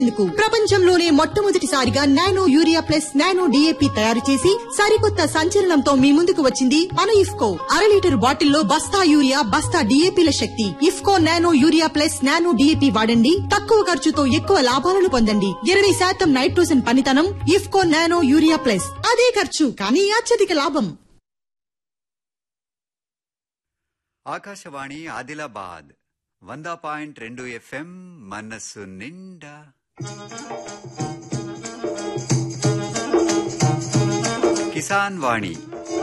ఎందుకు ప్రపంచంలోనే మొట్టమొదటిసారిగా nano urea plus nano DAP తయారు చేసి సరికొత్త సంచలనంతో మీ ముందుకు వచ్చింది మన ఇఫ్కో అర లీటర్ బాటిల్లో బస్తా యూరియా బస్తా డిఏపిల శక్తి IFFCO nano urea plus nano DAP వాడండి తక్కువ ఖర్చుతో ఎక్కువ లాభాలను పొందండి ఇరవై శాతం నైట్రోజన్ పనితనం ఇఫ్కో నానో యూరియా ప్లస్ అదే ఖర్చు కానీ అత్యధిక లాభం ఆకాశవాణి ఆదిలాబాద్ వంద పాయింట్ రెండు ఎఫ్ఎం మనస్సు నిండా కిసాన్ వాణి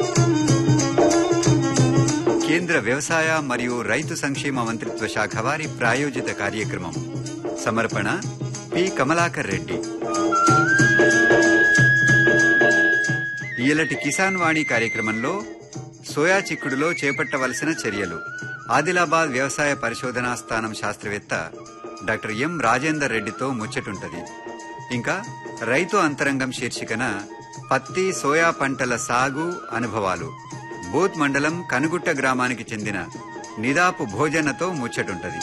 కేంద్ర వ్యవసాయ మరియు రైతు సంక్షేమ మంత్రిత్వ శాఖ వారి ప్రాయోజిత కార్యక్రమం సమర్పణ పి కమలాకర్ రెడ్డి ఈలటి కిసాన్ వాణి కార్యక్రమంలో సోయా చిక్కుడులో చేపట్టవలసిన చర్యలు ఆదిలాబాద్ వ్యవసాయ పరిశోధనా స్థానం శాస్త్రవేత్త డాక్టర్ ఎం రాజేందర్ రెడ్డితో ముచ్చటుంటది ఇంకా రైతు అంతరంగం శీర్షికన పత్తి సోయా పంటల సాగు అనుభవాలు బూత్ మండలం కనుగుట్ట గ్రామానికి చెందిన నిదాపు భోజనతో ముచ్చటుంటది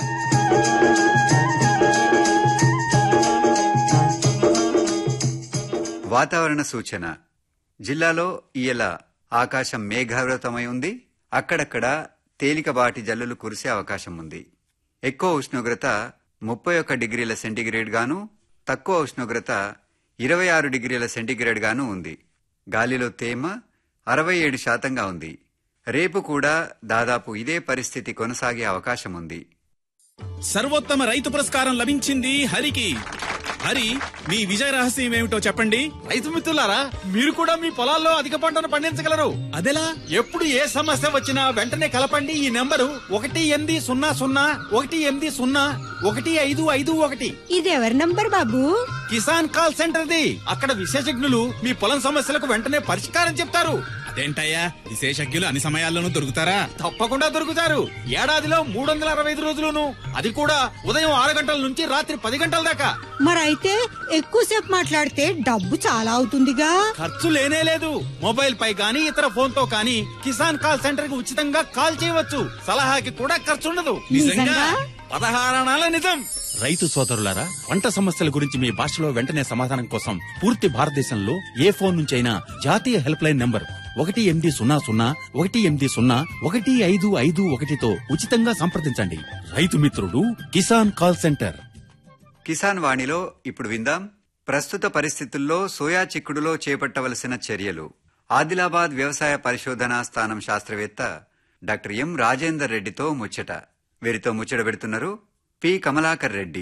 వాతావరణ సూచన జిల్లాలో ఇయల ఆకాశం మేఘావృతమై ఉంది అక్కడక్కడ తేలికపాటి జల్లులు కురిసే అవకాశం ఉంది ఎక్కువ ఉష్ణోగ్రత ముప్పై ఒక్క డిగ్రీల సెంటీగ్రేడ్ గాను తక్కువ ఉష్ణోగ్రత ఇరవై ఆరు డిగ్రీల సెంటీగ్రేడ్ గాను ఉంది గాలిలో తేమ అరవై ఏడు శాతంగా ఉంది రేపు కూడా దాదాపు ఇదే పరిస్థితి కొనసాగే అవకాశం ఉంది సర్వోత్తమ రైతు పురస్కారం లభించింది హరికి హరి మీ విజయ రహస్యం ఏమిటో చెప్పండి రైతు మిత్రులారా మీరు కూడా మీ పొలాల్లో అధిక పంటను పండించగలరు అదెలా ఎప్పుడు ఏ సమస్య వచ్చినా వెంటనే కలపండి ఈ నెంబరు ఒకటి ఎనిమిది సున్నా సున్నా ఒకటి ఎనిమిది సున్నా ఒకటి ఐదు ఐదు ఒకటి ఇది ఎవరి నంబర్ బాబు కిసాన్ కాల్ సెంటర్ ది అక్కడ విశేషజ్ఞులు మీ పొలం సమస్యలకు వెంటనే పరిష్కారం చెప్తారు అదేంటయ్యా విశేషజ్ఞులు అన్ని సమయాల్లోనూ దొరుకుతారా తప్పకుండా దొరుకుతారు ఏడాదిలో మూడు వందల అరవై ఐదు రోజులును అది కూడా ఉదయం ఆరు గంటల నుంచి రాత్రి పది గంటల దాకా మరైతే ఎక్కువసేపు మాట్లాడితే డబ్బు చాలా అవుతుందిగా ఖర్చు లేనే లేదు మొబైల్ పై గానీ ఇతర ఫోన్ తో కానీ కిసాన్ కాల్ సెంటర్ కి ఉచితంగా కాల్ చేయవచ్చు సలహాకి కూడా ఖర్చు ఉండదు నిజంగా? పదహారణాల నిజం రైతు సోదరులారా పంట సమస్యల గురించి మీ భాషలో వెంటనే సమాధానం కోసం పూర్తి భారతదేశంలో ఏ ఫోన్ నుంచి అయినా జాతీయ హెల్ప్ లైన్ నంబర్ ఒకటి ఎనిమిది సున్నా సున్నా ఒకటి ఎనిమిది సున్నా ఒకటి ఐదు ఐదు ఒకటితో ఉచితంగా సంప్రదించండి రైతు మిత్రుడు కిసాన్ కాల్ సెంటర్ కిసాన్ వాణిలో ఇప్పుడు విందాం ప్రస్తుత పరిస్థితుల్లో సోయా చిక్కుడులో చేపట్టవలసిన చర్యలు ఆదిలాబాద్ వ్యవసాయ పరిశోధనా స్థానం శాస్త్రవేత్త డాక్టర్ ఎం రాజేందర్ రెడ్డితో ముచ్చట వీరితో ముచ్చట పెడుతున్నారు పి కమలాకర్ రెడ్డి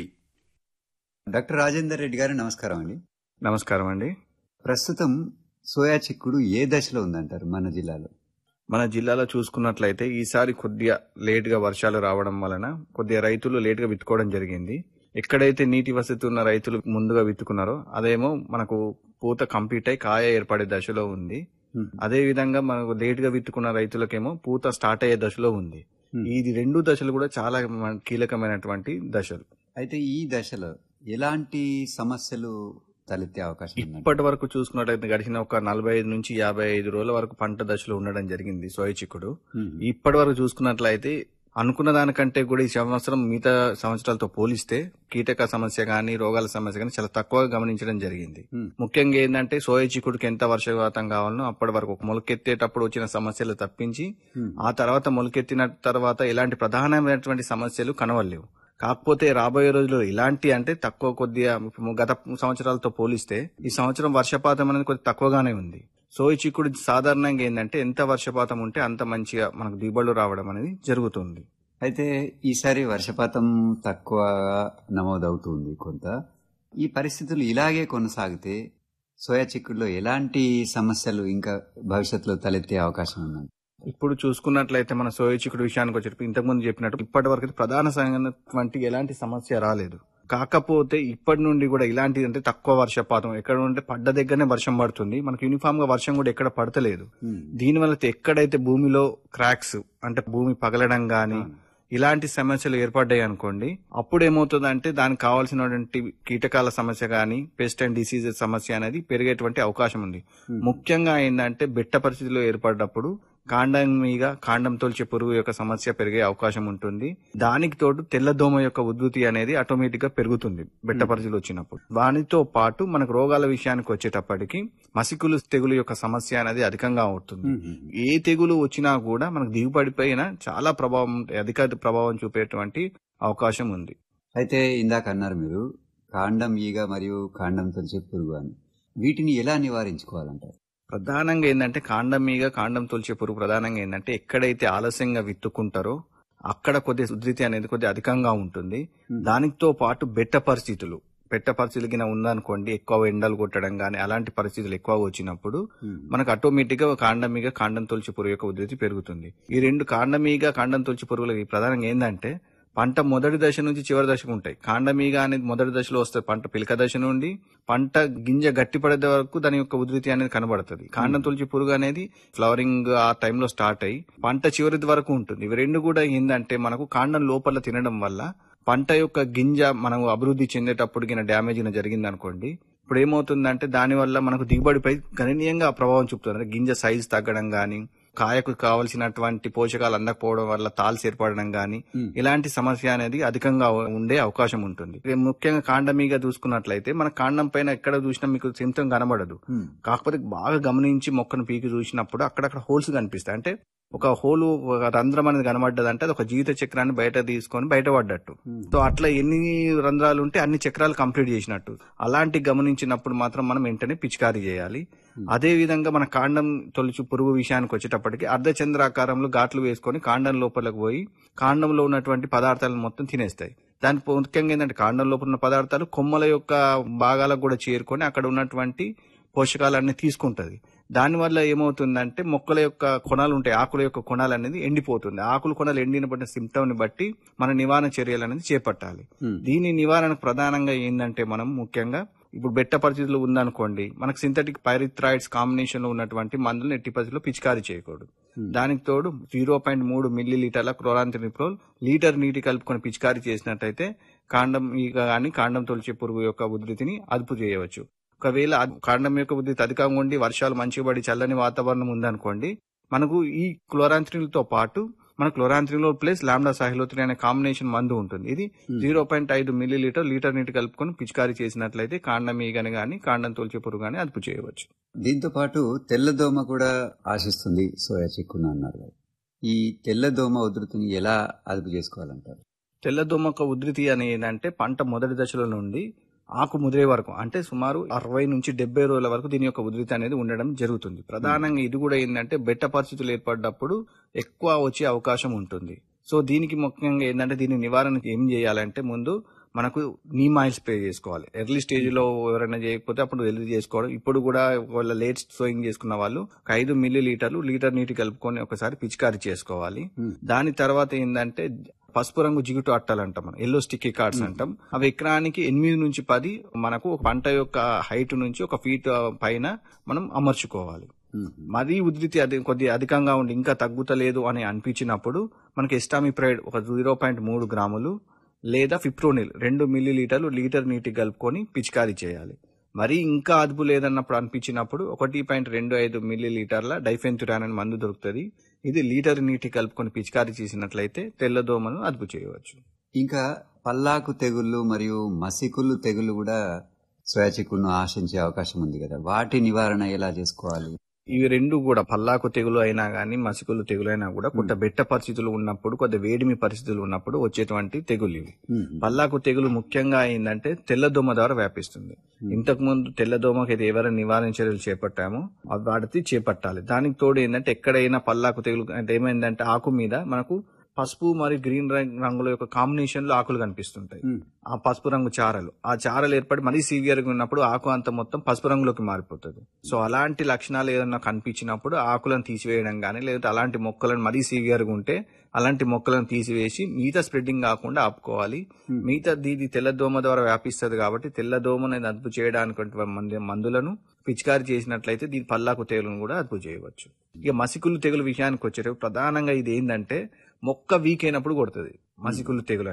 డాక్టర్ రాజేందర్ రెడ్డి గారు నమస్కారం అండి నమస్కారం అండి ప్రస్తుతం సోయా చిక్కుడు ఏ దశలో ఉందంటారు మన జిల్లాలో మన జిల్లాలో చూసుకున్నట్లయితే ఈసారి కొద్దిగా లేట్ గా వర్షాలు రావడం వలన కొద్దిగా రైతులు లేట్ గా విత్తుకోవడం జరిగింది ఎక్కడైతే నీటి వసతి ఉన్న రైతులు ముందుగా విత్తుకున్నారో అదేమో మనకు పూత కంప్లీట్ అయి కాయ ఏర్పడే దశలో ఉంది అదే విధంగా మనకు లేట్ గా విత్తుకున్న రైతులకేమో పూత స్టార్ట్ అయ్యే దశలో ఉంది ఇది రెండు దశలు కూడా చాలా మన- కీలకమైనటువంటి దశలు అయితే ఈ దశలో ఎలాంటి సమస్యలు తలెత్తే అవకాశం ఉందండి ఇప్పటి వరకు చూసుకున్నట్లయితే గడిచిన ఒక నలభై ఐదు నుంచి యాభై ఐదు రోజుల వరకు పంట దశలో ఉండడం జరిగింది సోయ చిక్కుడు ఇప్పటి వరకు చూసుకున్నట్లయితే అనుకున్న దానికంటే కూడా ఈ సంవత్సరం మిగతా సంవత్సరాలతో పోలిస్తే కీటక సమస్య గానీ రోగాల సమస్య గానీ చాలా తక్కువగా గమనించడం జరిగింది Hmm. ముఖ్యంగా ఏంటంటే సోయ చిక్కుడుకి ఎంత వర్షపాతం కావాలనో అప్పటి వరకు ఒక మొలకెత్తేటప్పుడు వచ్చిన సమస్యలు తప్పించి Hmm. ఆ తర్వాత మొలకెత్తిన తర్వాత ఎలాంటి ప్రధానమైనటువంటి సమస్యలు కనవలేవు కాకపోతే రాబోయే రోజుల్లో ఇలాంటి అంటే తక్కువ కొద్దిగా గత సంవత్సరాలతో పోలిస్తే ఈ సంవత్సరం వర్షపాతం అనేది కొద్దిగా తక్కువగానే ఉంది సో ఈ చిక్కుడు సాధారణంగా ఏంటంటే ఎంత వర్షపాతం ఉంటే అంత మంచిగా మనకు దిగుబడులు రావడం అనేది జరుగుతుంది అయితే ఈసారి వర్షపాతం తక్కువ నమోదవుతుంది కొంత ఈ పరిస్థితులు ఇలాగే కొనసాగితే సోయా చిక్కుడులో ఎలాంటి సమస్యలు ఇంకా భవిష్యత్తులో తలెత్తే అవకాశం ఉంది ఇప్పుడు చూసుకున్నట్లయితే మన సోయ చిక్కుడు విషయానికి వచ్చేటప్పుడు ఇంతకుముందు చెప్పినట్టు ఇప్పటి వరకు అయితే ప్రధానమైనటువంటి ఎలాంటి సమస్య రాలేదు కాకపోతే ఇప్పటి నుండి కూడా ఇలాంటి అంటే తక్కువ వర్షపాతం ఎక్కడ ఉంటే పడ్డ దగ్గరనే వర్షం పడుతుంది మనకు యూనిఫామ్ గా వర్షం కూడా ఎక్కడ పడతలేదు దీనివల్ల అయితే ఎక్కడైతే భూమిలో క్రాక్స్ అంటే భూమి పగలడం గాని ఇలాంటి సమస్యలు ఏర్పడ్డాయి అనుకోండి అప్పుడు ఏమవుతుందంటే దానికి కావాల్సినటువంటి కీటకాల సమస్య గాని పెస్ట్ అండ్ డిసీజెస్ సమస్య అనేది పెరిగేటువంటి అవకాశం ఉంది ముఖ్యంగా ఏంటంటే బెట్ట పరిస్థితిలో ఏర్పడ్డప్పుడు కాండం మీద కాండం తొలిచే పురుగు యొక్క సమస్య పెరిగే అవకాశం ఉంటుంది దానికి తోడు తెల్లదోమ యొక్క ఉధృతి అనేది ఆటోమేటిక్ గా పెరుగుతుంది బెట్ట పరిస్థితులు వచ్చినప్పుడు దానితో పాటు మనకు రోగాల విషయానికి వచ్చేటప్పటికి మసికులు తెగులు యొక్క సమస్య అనేది అధికంగా అవుతుంది ఏ తెగులు వచ్చినా కూడా మనకు దిగుబడి పైన చాలా ప్రభావం అధిక ప్రభావం చూపేటువంటి అవకాశం ఉంది అయితే ఇందాక అన్నారు మీరు కాండం ఈగ మరియు కాండం తొలిచే పురుగు అని వీటిని ఎలా నివారించుకోవాలంటారు ప్రధానంగా ఏంటంటే కాండం మీద కాండం తొలిచే పురుగు ప్రధానంగా ఏంటంటే ఎక్కడైతే ఆలస్యంగా విత్తుకుంటారో అక్కడ కొద్ది ఉధృతి అనేది కొద్ది అధికంగా ఉంటుంది దానితో పాటు బెట్ట పరిస్థితులు బెట్ట పరిస్థితులు కింద ఉందనుకోండి ఎక్కువ ఎండలు కొట్టడం గానీ అలాంటి పరిస్థితులు ఎక్కువ వచ్చినప్పుడు మనకు ఆటోమేటిక్ గా కాండం మీద కాండం తొలిచి పురుగు యొక్క ఉధృతి పెరుగుతుంది ఈ రెండు కాండం మీద కాండం తొలిచి పురుగులకి ప్రధానంగా ఏంటంటే పంట మొదటి దశ నుంచి చివరి దశకు ఉంటాయి కాండమీగ అనేది మొదటి దశలో వస్తుంది పంట పిలక దశ నుండి పంట గింజ గట్టిపడే వరకు దాని యొక్క ఉధృతి అనేది కనబడుతుంది కాండం తొలిచి పురుగు అనేది ఫ్లవరింగ్ ఆ టైంలో స్టార్ట్ అయ్యి పంట చివరి వరకు ఉంటుంది ఇవి రెండు కూడా ఏంటంటే మనకు కాండం లోపల తినడం వల్ల పంట యొక్క గింజ మనం అభివృద్ధి చెందేటప్పుడు గిన డ్యామేజ్ జరిగింది అనుకోండి ఇప్పుడు ఏమవుతుందంటే దానివల్ల మనకు దిగుబడిపై గణనీయంగా ప్రభావం చూపుతుంది అంటే గింజ సైజ్ తగ్గడం గాని కాయకు కావలసినటువంటి పోషకాలు అందకపోవడం వల్ల తాల్స్ ఏర్పడడం గాని ఇలాంటి సమస్య అనేది అధికంగా ఉండే అవకాశం ఉంటుంది ఇక ముఖ్యంగా కాండమీగా చూసుకున్నట్లయితే మన కాండం పైన ఎక్కడ చూసినా మీకు సింతం కనబడదు కాకపోతే బాగా గమనించి మొక్కను పీకి చూసినప్పుడు అక్కడక్కడ హోల్స్ కనిపిస్తాయి అంటే ఒక హోలు ఒక రంధ్రం అనేది కనబడ్డదంటే అది ఒక జీవిత చక్రాన్ని బయట తీసుకొని బయట పడ్డట్టు సో అట్లా ఎన్ని రంధ్రాలు ఉంటే అన్ని చక్రాలు కంప్లీట్ చేసినట్టు అలాంటి గమనించినప్పుడు మాత్రం మనం వెంటనే పిచికారీ చేయాలి అదే విధంగా మన కాండం తొలుచు పురుగు విషయానికి వచ్చేటప్పటికి అర్ధచంద్రాకారంలో ఘాట్లు వేసుకొని కాండం లోపలికి పోయి కాండంలో ఉన్నటువంటి పదార్థాలను మొత్తం తినేస్తాయి దాని ముఖ్యంగా ఏంటంటే కాండం లోపల ఉన్న పదార్థాలు కొమ్మల యొక్క భాగాలకు కూడా చేరుకొని అక్కడ ఉన్నటువంటి పోషకాలన్నీ తీసుకుంటది దానివల్ల ఏమవుతుందంటే మొక్కల యొక్క కొనాలు ఉంటాయి ఆకుల యొక్క కొనాలు అనేది ఎండిపోతుంది ఆకులు కొనాలు ఎండినబడిన సిమ్టమ్ ని బట్టి మన నివారణ చర్యలు అనేది చేపట్టాలి దీని నివారణకు ప్రధానంగా ఏంటంటే మనం ముఖ్యంగా ఇప్పుడు బెట్ట పరిస్థితులు ఉందనుకోండి మనకు సింథటిక్ పైరిథ్రాయిడ్స్ కాంబినేషన్ లో ఉన్నటువంటి మందులను ఎట్టి పరిస్థితుల్లో పిచికారీ చేయకూడదు దానికి తోడు జీరో పాయింట్ మూడు మిల్లీ లీటర్ల క్లోరాంథ్రిప్రోల్ లీటర్ నీటి కలుపుకొని పిచికారీ చేసినట్టయితే కాండం ఈగ గాని కాండం తొలిచే పురుగు యొక్క ఉధృతిని అదుపు చేయవచ్చు ఒకవేళ అద్- కాండం యొక్క ఉధృతి అధికంగా ఉండి వర్షాలు మంచిగా పడి చల్లని వాతావరణం ఉందనుకోండి మనకు ఈ క్లోరాంథ్రిన్తో పాటు మన క్లోరాంథ్రిన్లో ప్లస్ లాండా సాహిలోత్రి అనే కాంబినేషన్ మందు ఉంటుంది ఇది జీరో పాయింట్ ఐదు మిల్లీ లీటర్ లీటర్ నీటి కలుపుకొని పిచికారీ చేసినట్లయితే కాండం ఈగని గాని కాండం తొలిచే పురుగు గాని అదుపు చేయవచ్చు దీంతో పాటు తెల్లదోమ కూడా ఆశిస్తుంది సోయా చిక్కును అన్నారు కదా. ఈ తెల్లదోమ ఉధృతిని ఎలా అదుపు చేసుకోవాలంటారు తెల్లదోమక ఉధృతి అనేది ఏంటంటే పంట మొదటి దశలో నుండి ఆకు ముదిరే వరకు అంటే సుమారు అరవై నుంచి డెబ్బై రోజుల వరకు దీని యొక్క ఉధృతి అనేది ఉండడం జరుగుతుంది ప్రధానంగా ఇది కూడా ఏంటంటే బెట్ట పరిస్థితులు ఏర్పడ్డప్పుడు ఎక్కువ వచ్చే అవకాశం ఉంటుంది సో దీనికి ముఖ్యంగా ఏంటంటే దీని నివారణకి ఏం చేయాలంటే ముందు మనకు నీమ్ ఆయిల్ స్ప్రే చేసుకోవాలి ఎర్లీ స్టేజ్ లో ఎవరైనా చేయకపోతే అప్పుడు ఎర్లీ చేసుకోవడం ఇప్పుడు కూడా వాళ్ళ లేట్ సోయింగ్ చేసుకున్న వాళ్ళు ఒక ఐదు మిల్లీ లీటర్లు లీటర్ నీటి కలుపుకొని ఒకసారి పిచికారీ చేసుకోవాలి దాని తర్వాత ఏంటంటే పసుపు రంగు జిగుటు అట్టాలు అంటాం మనం ఎల్లో స్టిక్కీ కార్డ్స్ అంటాం అవి ఎకరానికి ఎనిమిది నుంచి పది మనకు ఒక పంట యొక్క హైట్ నుంచి ఒక ఫీట్ పైన మనం అమర్చుకోవాలి మరీ ఉధృతి అది కొద్ది అధికంగా ఉండి ఇంకా తగ్గుతలేదు అని అనిపించినప్పుడు మనకి ఎస్టామిప్రైడ్ ఒక జీరో పాయింట్ మూడు గ్రాములు లేదా ఫిప్రోనిల్ రెండు మిల్లీ లీటర్లు లీటర్ నీటి కలుపుకొని పిచికారీ చేయాలి మరి ఇంకా అదుపు లేదన్నప్పుడు అనిపించినప్పుడు ఒకటి పాయింట్ రెండు ఐదు మిల్లీ లీటర్ల డైఫెన్తురాన్ అనే మందు దొరుకుతుంది ఇది లీటర్ నీటి కలుపుకొని పిచికారీ చేసినట్లయితే తెల్లదోమను అదుపు చేయవచ్చు ఇంకా పల్లాకు తెగుళ్ళు మరియు మసికుళ్ళు తెగుళ్ళు కూడా సోయా చిక్కును ఆశించే అవకాశం ఉంది కదా వాటి నివారణ ఎలా చేసుకోవాలి ఇవి రెండు కూడా పల్లాకు తెగులు అయినా గానీ మసికులు తెగులు అయినా కూడా కొంత బెట్ట పరిస్థితులు ఉన్నప్పుడు కొంత వేడిమి పరిస్థితులు ఉన్నప్పుడు వచ్చేటువంటి తెగులు ఇవి పల్లాకు తెగులు ముఖ్యంగా ఏంటంటే తెల్లదోమ ద్వారా వ్యాపిస్తుంది ఇంతకు ముందు తెల్లదోమకి అయితే ఎవరైనా నివారణ చర్యలు చేపట్టామో అవి వాడితే చేపట్టాలి దానికి తోడు ఏంటంటే ఎక్కడైనా పల్లాకు తెగులు అంటే ఏమైందంటే ఆకు మీద మనకు పసుపు మరియు గ్రీన్ రంగ్ రంగుల యొక్క కాంబినేషన్ లో ఆకులు కనిపిస్తుంటాయి ఆ పసుపు రంగు చారలు ఆ చారలు ఏర్పడి మరీ సివియర్ గా ఉన్నప్పుడు ఆకు అంత మొత్తం పసుపు రంగులోకి మారిపోతుంది సో అలాంటి లక్షణాలు ఏదైనా కనిపించినప్పుడు ఆకులను తీసివేయడం గానీ లేదంటే అలాంటి మొక్కలను మరీ సివియర్ గా ఉంటే అలాంటి మొక్కలను తీసివేసి మిగతా స్ప్రెడ్డింగ్ కాకుండా ఆపుకోవాలి మిగతా దీది తెల్లదోమ ద్వారా వ్యాపిస్తుంది కాబట్టి తెల్లదోమని అదుపు చేయడానికి మంది మందులను పిచికారి చేసినట్లయితే దీని పల్లాకు తెగులను కూడా అదుపు చేయవచ్చు ఇక మసికులు తెగులు విషయానికి వచ్చేటప్పుడు ప్రధానంగా ఇది ఏంటంటే మొక్క వీక్ అయినప్పుడు కొడుతుంది మసికులు తెగులు అనేది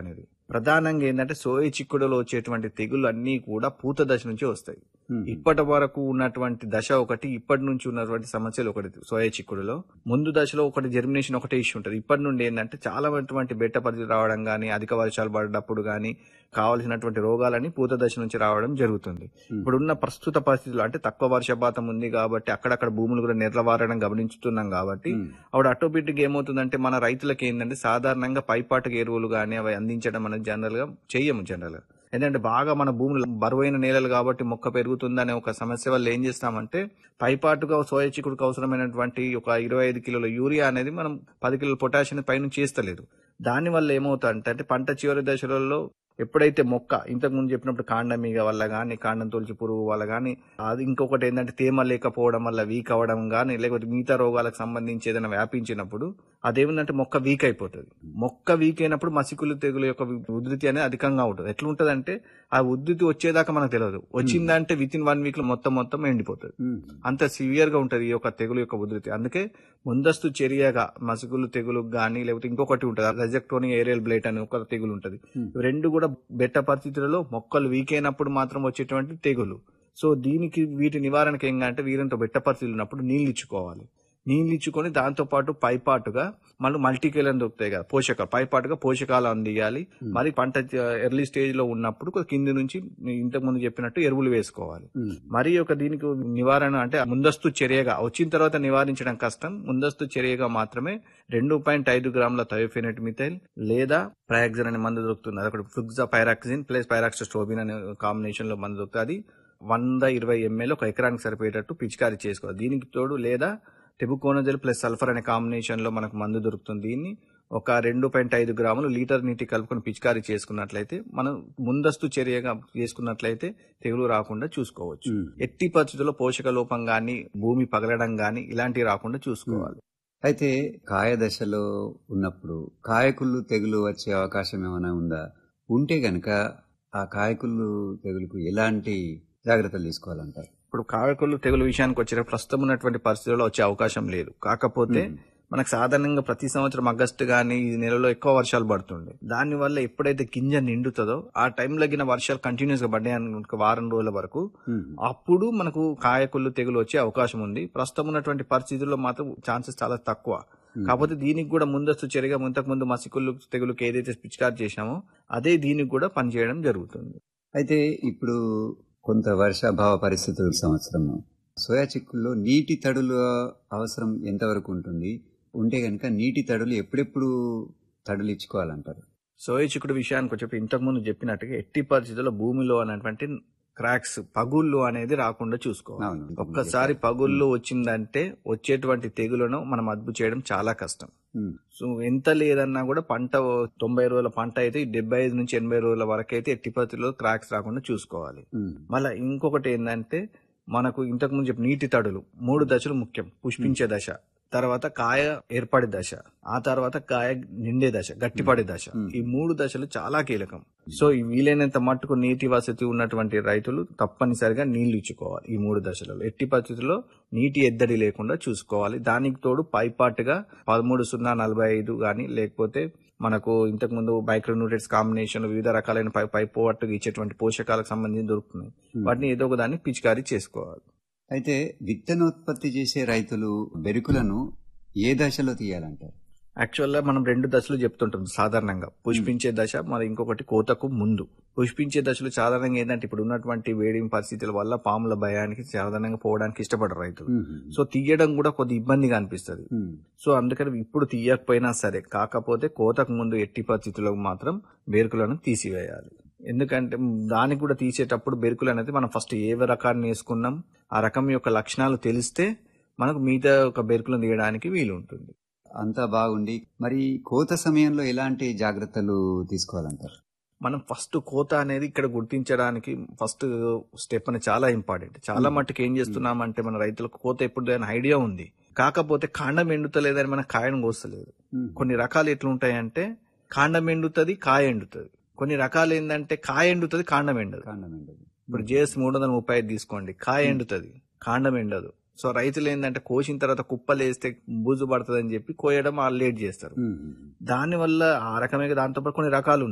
ప్రధానంగా ఏంటంటే సోయ చిక్కుడులో వచ్చేటువంటి తెగుళ్ళు అన్ని కూడా పూత దశ నుంచి వస్తాయి మ్మ్. ఇప్పటి వరకు ఉన్నటువంటి దశ ఒకటి ఇప్పటి నుంచి ఉన్నటువంటి సమస్యలు ఒకటి సోయ చిక్కుడులో ముందు దశలో ఒకటి జర్మినేషన్ ఒకటే ఇష్యూ ఉంటుంది ఇప్పటి నుండి ఏంటంటే చాలా అటువంటి బెట్ట పరిస్థితి రావడం కానీ అధిక వర్షాలు పడ్డప్పుడు కానీ కావలసినటువంటి రోగాలని పూత దశ నుంచి రావడం జరుగుతుంది ఇప్పుడున్న ప్రస్తుత పరిస్థితుల్లో అంటే తక్కువ వర్షపాతం ఉంది కాబట్టి అక్కడక్కడ భూములు కూడా నిర్లవారడం గమనించుతున్నాం కాబట్టి ఆవిడ ఆటోమేటిక్ ఏమవుతుందంటే మన రైతులకు ఏంటంటే సాధారణంగా పైపాటుకు ఎరువులు కానీ అవి అందించడం అనేది జనరల్ గా చెయ్యము జనరల్ గా ఎందుకంటే బాగా మన భూములు బరువైన నేలలు కాబట్టి మొక్క పెరుగుతుందనే ఒక సమస్య వల్ల ఏం చేస్తామంటే పైపాటుగా సోయ చిక్కుడుకు అవసరమైనటువంటి ఒక ఇరవై ఐదు కిలోల యూరియా అనేది మనం పది కిలోల పొటాషియం పైన చేస్తలేదు దాని వల్ల ఏమవుతుందంటే అంటే పంట చివరి దశలలో ఎప్పుడైతే మొక్క ఇంతకు ముందు చెప్పినప్పుడు కాండమీగ వల్ల కానీ కాండం తొలిచి పురుగు వల్ల కానీ అది ఇంకొకటి ఏంటంటే తేమ లేకపోవడం వల్ల వీక్ అవ్వడం కానీ లేకపోతే మిగతా రోగాలకు సంబంధించి ఏదైనా వ్యాపించినప్పుడు అదేమిటంటే మొక్క వీక్ అయిపోతుంది మొక్క వీక్ అయినప్పుడు మసికులు తెగులు యొక్క ఉధృతి అనేది అధికంగా ఉంటుంది ఎట్లుంటది అంటే ఆ ఉధృతి వచ్చేదాకా మనకు తెలియదు వచ్చిందంటే విత్ ఇన్ వన్ వీక్ లో మొత్తం మొత్తం ఎండిపోతుంది మ్మ్. అంత సివియర్ గా ఉంటది ఈ యొక్క తెగులు యొక్క ఉధృతి అందుకే ముందస్తు చర్యగా మసుగులు తెగులు గానీ లేకపోతే ఇంకొకటి ఉంటుంది రెజెక్టోని ఏరియల్ బ్లైట్ అని ఒక తెగులు ఉంటది ఇవి రెండు కూడా బెట్ట పరిస్థితులలో మొక్కలు వీక్ అయినప్పుడు మాత్రం వచ్చేటువంటి తెగులు సో దీనికి వీటి నివారణకి ఏంటంటే వీరంతో బెట్ట పరిస్థితులు ఉన్నప్పుడు నీళ్ళు ఇచ్చుకోవాలి నీళ్ళు ఇచ్చుకొని దాంతో పాటు పైపాటుగా మళ్ళీ మల్టీకేల్ అని దొరుకుతాయి కదా పోషక పైపాటుగా పోషకాలు అందియాలి మరి పంట ఎర్లీ స్టేజ్ లో ఉన్నప్పుడు కొద్ది కింది నుంచి ఇంతకు ముందు చెప్పినట్టు ఎరువులు వేసుకోవాలి మ్మ్. మరి ఒక దీనికి నివారణ అంటే ముందస్తు చర్యగా వచ్చిన తర్వాత నివారించడం కష్టం ముందస్తు చర్యగా మాత్రమే రెండు పాయింట్ ఐదు గ్రాముల థయోఫెనెట్ మిథైల్ లేదా ప్రయాక్సిన్ అనే మందు దొరుకుతుంది అదొకటి ఫ్లుక్జా పైరాక్సిన్ ప్లస్ పైరాక్స్టోబిన్ అనే కాంబినేషన్ లో మందు దొరుకుతుంది అది వంద ఇరవై ఎంఎల్ ఒక ఎకరానికి సరిపోయేటట్టు పిచికారీ చేసుకోవాలి దీనికి తోడు లేదా టెబుకోనజల్ ప్లస్ సల్ఫర్ అనే కాంబినేషన్ లో మనకు మందు దొరుకుతుంది దీన్ని ఒక రెండు పాయింట్ ఐదు గ్రాములు లీటర్ నీటి కలుపుకొని పిచికారీ చేసుకున్నట్లయితే మనం ముందస్తు చర్యగా చేసుకున్నట్లయితే తెగులు రాకుండా చూసుకోవచ్చు మ్మ్. ఎట్టి పరిస్థితుల్లో పోషక లోపం గాని భూమి పగలడం గాని ఇలాంటివి రాకుండా చూసుకోవాలి అయితే కాయ దశలో ఉన్నప్పుడు కాయకుళ్ళు తెగులు వచ్చే అవకాశం ఏమైనా ఉందా ఉంటే గనక ఆ కాయకుళ్ళు తెగులుకు ఎలాంటి జాగ్రత్తలు తీసుకోవాలంటారు ఇప్పుడు కాయకొల్లు తెగులు విషయానికి వచ్చిన ప్రస్తుతం ఉన్నటువంటి పరిస్థితుల్లో వచ్చే అవకాశం లేదు కాకపోతే మనకు సాధారణంగా ప్రతి సంవత్సరం ఆగస్టు గానీ ఈ నెలలో ఎక్కువ వర్షాలు పడుతుండే దాని వల్ల ఎప్పుడైతే గింజ నిండుతుందో ఆ టైంలో గిన వర్షాలు కంటిన్యూస్ గా పడ్డాయి అనుకో వారం రోజుల వరకు మ్మ్. అప్పుడు మనకు కాయకుళ్ళు తెగులు వచ్చే అవకాశం ఉంది ప్రస్తుతం ఉన్నటువంటి పరిస్థితుల్లో మాత్రం ఛాన్సెస్ చాలా తక్కువ కాకపోతే దీనికి కూడా ముందస్తు చర్యగా ఇంతకు ముందు మసికుళ్ళు తెగులుకి ఏదైతే పిచికారు చేశామో అదే దీనికి కూడా పనిచేయడం జరుగుతుంది అయితే ఇప్పుడు కొంత వర్షాభావ పరిస్థితుల సంవత్సరము సోయా చిక్కుల్లో నీటి తడుల అవసరం ఎంతవరకు ఉంటుంది ఉంటే గనక నీటి తడులు ఎప్పుడెప్పుడు తడులు ఇచ్చుకోవాలంటారు సోయ చిక్కుడు విషయానికి వచ్చి ఇంతకు ముందు చెప్పినట్టుగా ఎట్టి పరిస్థితుల్లో భూమిలో అనేటువంటి క్రాక్స్ పగుళ్ళు అనేది రాకుండా చూసుకోవాలి అవును. ఒక్కసారి పగుళ్ళు వచ్చిందంటే వచ్చేటువంటి తెగులను మనం అదుపు చేయడం చాలా కష్టం మ్మ్. సో ఎంత లేదన్నా కూడా పంట తొంభై రోజుల పంట అయితే డెబ్బై ఐదు నుంచి ఎనభై రోజుల వరకు అయితే ఎట్టి పరిస్థితుల్లో క్రాక్స్ రాకుండా చూసుకోవాలి మ్మ్. మళ్ళీ ఇంకొకటి ఏంటంటే మనకు ఇంతకు ముందు చెప్పిన నీటి తడులు మూడు దశలు ముఖ్యం పుష్పించే దశ తర్వాత కాయ ఏర్పడే దశ ఆ తర్వాత కాయ నిండే దశ గట్టిపడే దశ ఈ మూడు దశలు చాలా కీలకం సో ఈ వీలైనంత మట్టుకు నీటి వసతి ఉన్నటువంటి రైతులు తప్పనిసరిగా నీళ్లు ఇచ్చుకోవాలి ఈ మూడు దశలలో ఎట్టి పరిస్థితుల్లో నీటి ఎద్దడి లేకుండా చూసుకోవాలి దానికి తోడు పైపాటుగా పదమూడు సున్నా నలభై ఐదు గాని లేకపోతే మనకు ఇంతకు ముందు మైక్రోన్యూట్రియట్స్ కాంబినేషన్ వివిధ రకాలైన పై పై పోవట్టుగా ఇచ్చేటువంటి పోషకాలకు సంబంధించి దొరుకుతున్నాయి వాటిని ఏదో ఒక దాన్ని పిచికారీ చేసుకోవాలి అయితే విత్తనోత్పత్తి చేసే రైతులు బెరుకులను ఏ దశలో తీయాలంటారు యాక్చువల్ గా మనం రెండు దశలు చెప్తుంటాం సాధారణంగా పుష్పించే దశ మరి ఇంకొకటి కోతకు ముందు పుష్పించే దశలు సాధారణంగా ఏంటంటే ఇప్పుడు ఉన్నటువంటి వేడి పరిస్థితుల వల్ల పాముల భయానికి సాధారణంగా పోవడానికి ఇష్టపడరు రైతులు మ్మ్. సో తీయడం కూడా కొద్ది ఇబ్బందిగా అనిపిస్తుంది మ్మ్. సో అందుకని ఇప్పుడు తీయకపోయినా సరే కాకపోతే కోతకు ముందు ఎట్టి పరిస్థితుల్లో మాత్రం బెరుకులను తీసివేయాలి ఎందుకంటే దానికి కూడా తీసేటప్పుడు బెరుకులు అనేది మనం ఫస్ట్ ఏ రకాన్ని వేసుకున్నాం ఆ రకం యొక్క లక్షణాలు తెలిస్తే మనకు మిగతా ఒక బెరుకులను తీయడానికి వీలు ఉంటుంది అంతా బాగుండి మరి కోత సమయంలో ఎలాంటి జాగ్రత్తలు తీసుకోవాలంటారు మనం ఫస్ట్ కోత అనేది ఇక్కడ గుర్తించడానికి ఫస్ట్ స్టెప్ అనేది చాలా ఇంపార్టెంట్ చాలా మట్టుకు ఏం చేస్తున్నామంటే మన రైతులకు కోత ఎప్పుడు అని ఐడియా ఉంది కాకపోతే కాండం ఎండుతలేదని మన కాయను కోస్తలేదు కొన్ని రకాలు ఎట్లుంటాయంటే కాండం ఎండుతుంది కాయ ఎండుతుంది కొన్ని రకాలు ఏంటంటే కాయ ఎండుతుంది కాండం ఎండదు కాండం ఎండదు. ఇప్పుడు జేఎస్ మూడు వందల ముప్పై ఐదు తీసుకోండి కాయ ఎండుతుంది కాండం ఎండదు సో రైతులు ఏంటంటే కోసిన తర్వాత కుప్పలు వేస్తే బూజు పడుతుంది అని చెప్పి కోయడం వాళ్ళు లేట్ చేస్తారు మ్మ్. దానివల్ల ఆ రకమే దాంతో పాటు కొన్ని రకాలు ఉన్నాయి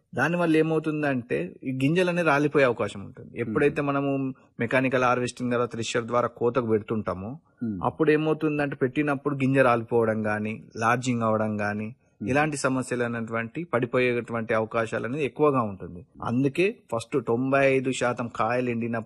దానివల్ల ఏమవుతుందంటే ఈ గింజలన్నీ రాలిపోయే అవకాశం ఉంటుంది ఎప్పుడైతే మనము మెకానికల్ హార్వెస్టింగ్ ద్వారా థ్రెషర్ ద్వారా కోతకు పెడుతుంటామో అప్పుడు ఏమవుతుందంటే పెట్టినప్పుడు గింజ రాలిపోవడం గానీ లార్జింగ్ అవడం గానీ ఇలాంటి సమస్యలు అనేటువంటి పడిపోయేటువంటి అవకాశాలు అనేది ఎక్కువగా ఉంటుంది అందుకే ఫస్ట్ తొంభై ఐదు శాతం కాయలు ఎండినప్పుడు